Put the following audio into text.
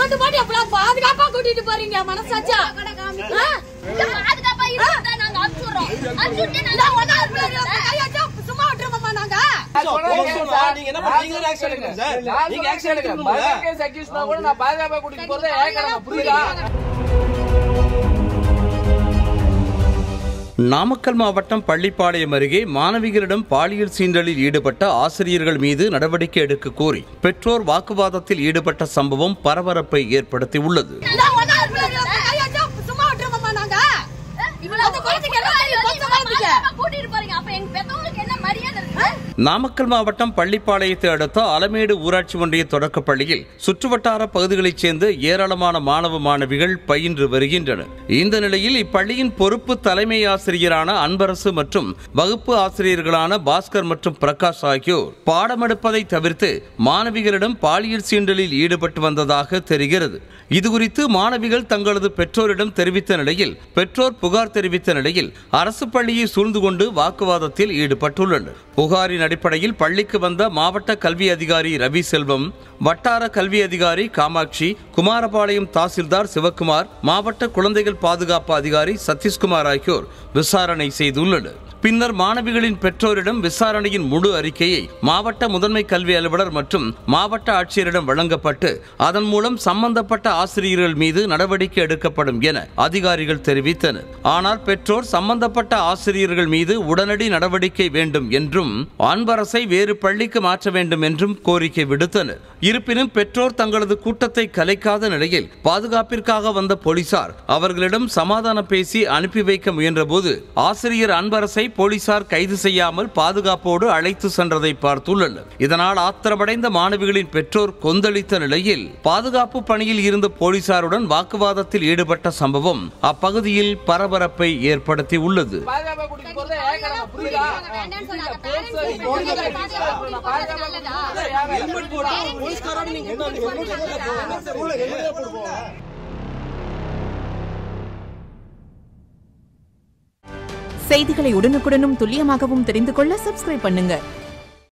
போட்டு போட்டு எப்பலாம் பாதுகாப்பா கூட்டிட்டு போறீங்க மனசாச்சா ஆ? பாதுகாப்பா இருந்தா நாங்க அனுப்பிச்சுடுறோம் அனுப்பிச்சுட்டு இந்த நாங்க ஒன்னாவது பிள்ளைங்க கையாச்சா சும்மா விட்டுருவோமா நாங்க நீங்க என்ன பண்றீங்க? நீங்க action எடுங்க சார். நீங்க action எடுக்கணும்ல? நான் பாதுகாப்பா கூட்டிட்டு போறதே ஏன் கடமை புரியுதா நாமக்கல் மாவட்டம் பள்ளிப்பாளையம் அருகே மாணவிகளிடம் பாலியல் சீண்டலில் ஈடுபட்ட ஆசிரியர்கள் மீது நடவடிக்கை எடுக்க கோரி பெற்றோர் வாக்குவாதத்தில் ஈடுபட்ட சம்பவம் பரபரப்பை ஏற்படுத்தியுள்ளது இந்த ஒன்னாவது பிள்ளைங்க கையாச்சா சும்மா விட்டுருவோமா நாங்க அந்த குழந்தைக்கு என்ன தெரியும்? கொஞ்சம் வளர்ந்துக்க. பாதுகாப்பா கூட்டிட்டு போறீங்க அப்ப எங்க பெத்தவங்களுக்கு என்ன மரியாதை இருக்கு நாமக்கல் மாவட்டம் பள்ளிப்பாளையத்தை அடுத்த அலமேடு ஊராட்சி ஒன்றிய தொடக்கப் பள்ளியில் சுற்றுவட்டார பகுதிகளைச் சேர்ந்த ஏராளமான மாணவ மாணவிகள் பயின்று வருகின்றனர் இந்த நிலையில் இப்பள்ளியின் பொறுப்பு தலைமை ஆசிரியரான அன்பரசு மற்றும் வகுப்பு ஆசிரியர்களான பாஸ்கர் மற்றும் பிரகாஷ் ஆகியோர் பாடமெடுப்பதை தவிர்த்து மாணவிகளிடம் பாலியல் சீண்டலில் ஈடுபட்டு வந்ததாக தெரிகிறது இதுகுறித்து மாணவிகள் தங்களது பெற்றோரிடம் தெரிவித்த நிலையில் பெற்றோர் புகார் தெரிவித்த நிலையில் அரசு பள்ளியை சூழ்ந்து கொண்டு வாக்குவாதத்தில் ஈடுபட்டுள்ளனர் புகாரின் அடிப்படையில் பள்ளிக்கு வந்த மாவட்ட கல்வி அதிகாரி ரவி செல்வம் வட்டார கல்வி அதிகாரி காமாட்சி குமாரபாளையம் தாசில்தார் சிவக்குமார் மாவட்ட குழந்தைகள் பாதுகாப்பு அதிகாரி சதீஷ்குமார் ஆகியோர் விசாரணை செய்துள்ளனர் பின்னர் மாணவிகளின் பெற்றோரிடம் விசாரணையின் முழு அறிக்கையை மாவட்ட முதன்மை கல்வி அலுவலர் மற்றும் மாவட்ட ஆட்சியரிடம் வழங்கப்பட்டு அதன் மூலம் சம்பந்தப்பட்ட ஆசிரியர்கள் மீது நடவடிக்கை எடுக்கப்படும் என அதிகாரிகள் தெரிவித்தனர் ஆனால் பெற்றோர் சம்பந்தப்பட்ட ஆசிரியர்கள் மீது உடனடி நடவடிக்கை வேண்டும் என்றும் அன்பரசை வேறு பள்ளிக்கு மாற்ற வேண்டும் என்றும் கோரிக்கை விடுத்தனர் இருப்பினும் பெற்றோர் தங்களது கூட்டத்தை கலைக்காத நிலையில் பாதுகாப்பிற்காக வந்த போலீசார் அவர்களிடம் சமாதானம் பேசி அனுப்பி வைக்க முயன்றபோது ஆசிரியர் அன்பரசை போலீசார் கைது செய்யாமல் பாதுகாப்போடு அழைத்து சென்றதை பார்த்துள்ளனர் இதனால் ஆத்திரமடைந்த மாணவிகளின் பெற்றோர் கொந்தளித்த நிலையில் பாதுகாப்பு பணியில் இருந்த போலீசாருடன் வாக்குவாதத்தில் ஈடுபட்ட சம்பவம் அப்பகுதியில் பரபரப்பை ஏற்படுத்தி உள்ளது பாதுகாப்பா கூட்டிட்டு போறதே ஏன் கடமை புரியுதா வேண்டாம்னு சொன்னாங்க பேரண்ட்ஸ் பாதுகாப்பா நல்லதா helmet போட்டு போலீஸ்காரன் நீங்க என்ன helmet போட்டு செய்திகளை உடனுக்குடனும் துல்லியமாகவும் தெரிந்து கொள்ள சப்ஸ்கிரைப் பண்ணுங்க